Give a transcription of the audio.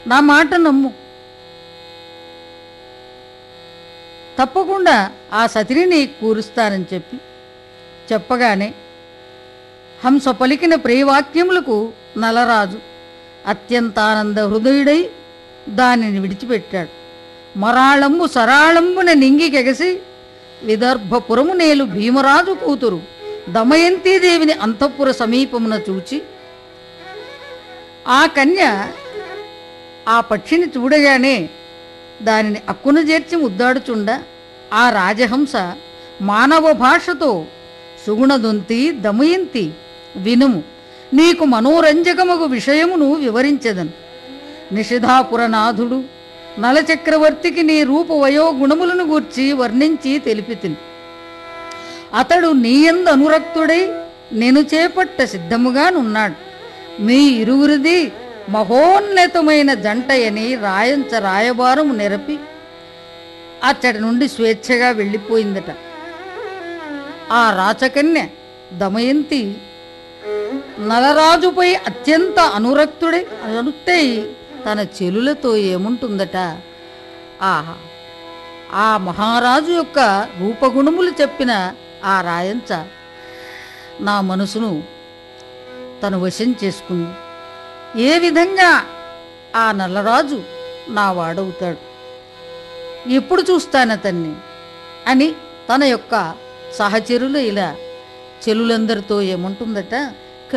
నా మాట నమ్ము తప్పకుండా ఆ సతిని నీకు కూరుస్తానని చెప్పి చెప్పగానే హంస పలికిన ప్రియవాక్యములకు నలరాజు అత్యంతానంద హృదయుడై దానిని విడిచిపెట్టాడు మరాళంబు సరాళంబున నింగికెగసి విదర్భపురము నేలు భీమరాజు కూతురు దమయంతీదేవిని అంతఃపుర సమీపమున చూచి ఆ కన్య ఆ పక్షిని చూడగానే దానిని అక్కున చేర్చి ముద్దాడుచుండ ఆ రాజహంస మానవ భాషతో సుగుణదొంతి దమయంతి వినుము నీకు మనోరంజకమగు విషయమును వివరించెదను నిషిధాపురనాథుడు నలచక్రవర్తికి నీ రూప వయో గుణములను గూర్చి వర్ణించి తెలిపితిని అతడు నీయందు అనురక్తుడై నేను చేపట్ట సిద్ధముగానున్నాడు మీ ఇరువురిది మహోన్నతమైన జంటయని రాయంచ రాయబారము నెరపి అచ్చటి నుండి స్వేచ్ఛగా వెళ్ళిపోయిందట ఆ రాచకన్య దమయంతి నలరాజుపై అత్యంత అనురక్తుడై అనుక్తై తన చెలులతో ఏముంటుందట ఆహా ఆ మహారాజు యొక్క రూపగుణములు చెప్పిన ఆ రాయంచ నా మనసును తను వశం చేసుకుంది ఏ విధంగా ఆ నల్లరాజు నా వాడవుతాడు ఎప్పుడు చూస్తాను అతన్ని అని తన యొక్క సహచరులు ఇలా చెలులందరితో ఏముంటుందట